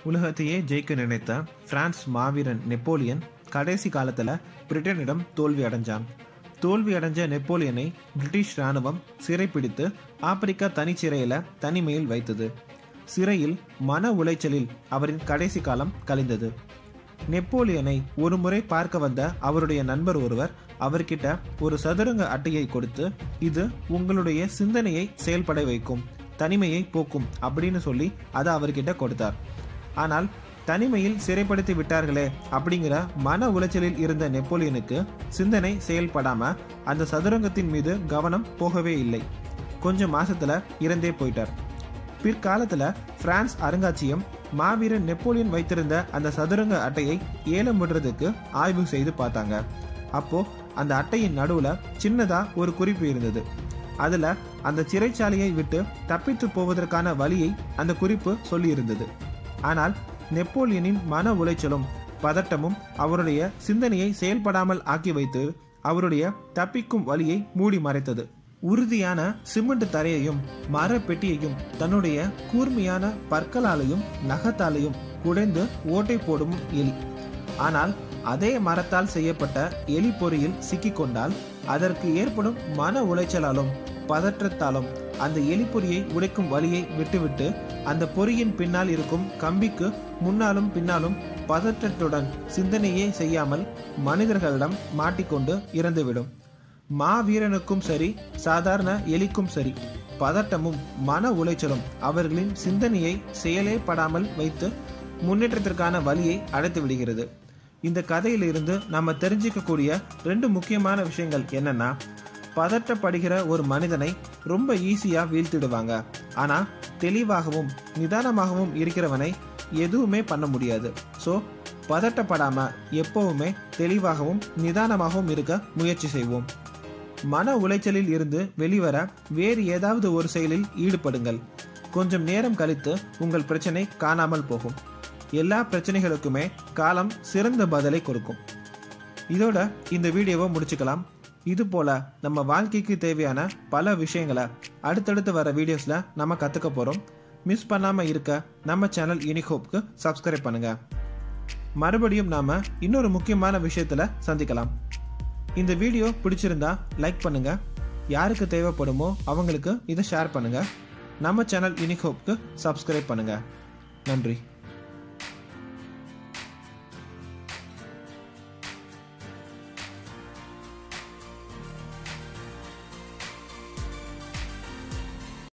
உலகத்தையே ஜெயிக்க நினைத்த பிரான்ஸ் மாவீரன் நெப்போலியன் கடைசி காலத்துல பிரிட்டனிடம் தோல்வி அடைஞ்சான் தோல்வி அடைஞ்ச நெப்போலியனை பிரிட்டிஷ் ராணுவம் சிறைப்பிடித்து ஆப்பிரிக்கா தனிச்சிறையில தனிமையில் வைத்தது சிறையில் மன உளைச்சலில் அவரின் கடைசி காலம் கழிந்தது நெப்போலியனை ஒரு முறை பார்க்க வந்த அவருடைய நண்பர் ஒருவர் அவர்கிட்ட ஒரு சதுரங்க அட்டையை கொடுத்து இது உங்களுடைய சிந்தனையை செயல்பட வைக்கும் தனிமையை போக்கும் அப்படின்னு சொல்லி அதை அவர்கிட்ட கொடுத்தார் ஆனால் தனிமையில் சிறைப்படுத்தி விட்டார்களே அப்படிங்கிற மன உளைச்சலில் இருந்த நெப்போலியனுக்கு சிந்தனை செயல்படாம அந்த சதுரங்கத்தின் மீது கவனம் போகவே இல்லை கொஞ்சம் மாசத்துல இறந்தே போயிட்டார் பிற்காலத்துல பிரான்ஸ் அருங்காட்சியம் மாவீரன் நெப்போலியன் வைத்திருந்த அந்த சதுரங்க அட்டையை ஏலம் விடுறதுக்கு ஆய்வு செய்து பார்த்தாங்க அப்போ அந்த அட்டையின் நடுவுல சின்னதா ஒரு குறிப்பு இருந்தது அதுல அந்த சிறைச்சாலையை விட்டு தப்பித்து போவதற்கான வழியை அந்த குறிப்பு சொல்லி இருந்தது ஆனால் நெப்போலியனின் மன உளைச்சலும் பதட்டமும் அவருடைய சிந்தனையை செயல்படாமல் ஆக்கி வைத்து அவருடைய தப்பிக்கும் வழியை மூடி மறைத்தது உறுதியான சிமெண்ட் தரையையும் மர பெட்டியையும் தன்னுடைய கூர்மையான பற்களாலையும் நகத்தாலையும் குடைந்து ஓட்டை போடும் எலி ஆனால் அதே மரத்தால் செய்யப்பட்ட எலி பொறியில் சிக்கிக்கொண்டால் அதற்கு ஏற்படும் மன உளைச்சலாலும் பதற்றத்தாலும் அந்த எலிப்பொறியை உடைக்கும் வழியை விட்டுவிட்டு அந்த பொறியின் பின்னால் இருக்கும் கம்பிக்கு முன்னாலும் பின்னாலும் பதற்றத்துடன் சிந்தனையே செய்யாமல் மனிதர்களிடம் மாட்டிக்கொண்டு இறந்துவிடும் மாவீரனுக்கும் சரி சாதாரண எலிக்கும் சரி பதட்டமும் மன உளைச்சலும் அவர்களின் சிந்தனையை செயலே படாமல் வைத்து முன்னேற்றத்திற்கான வழியை அடைத்து விடுகிறது இந்த கதையிலிருந்து நம்ம தெரிஞ்சுக்கக்கூடிய ரெண்டு முக்கியமான விஷயங்கள் என்னன்னா பதற்றப்படுகிற ஒரு மனிதனை ரொம்ப ஈஸியா வீழ்த்திடுவாங்க ஆனா தெளிவாகவும் நிதானமாகவும் இருக்கிறவனை எதுவுமே பண்ண முடியாது ஸோ பதட்டப்படாம எப்பவுமே தெளிவாகவும் நிதானமாகவும் இருக்க முயற்சி செய்வோம் மன உளைச்சலில் இருந்து வெளிவர வேறு ஏதாவது ஒரு செயலில் ஈடுபடுங்கள் கொஞ்சம் நேரம் கழித்து உங்கள் பிரச்சனை காணாமல் போகும் எல்லா பிரச்சனைகளுக்குமே காலம் சிறந்த பதிலை கொடுக்கும் இதோட இந்த வீடியோவை முடிச்சுக்கலாம் இது போல நம்ம வாழ்க்கைக்கு தேவையான பல விஷயங்களை அடுத்தடுத்து வர வீடியோஸ்ல நம்ம கத்துக்க போறோம் மிஸ் பண்ணாம இருக்க நம்ம சேனல் யூனிகோப்க்கு சப்ஸ்கிரைப் பண்ணுங்க மறுபடியும் நாம இன்னொரு முக்கியமான விஷயத்துல சந்திக்கலாம் இந்த வீடியோ பிடிச்சிருந்தா லைக் பண்ணுங்க யாருக்கு தேவைப்படுமோ அவங்களுக்கு இதை ஷேர் பண்ணுங்க நம்ம சேனல் யூனிகோப்க்கு சப்ஸ்கிரைப் பண்ணுங்க நன்றி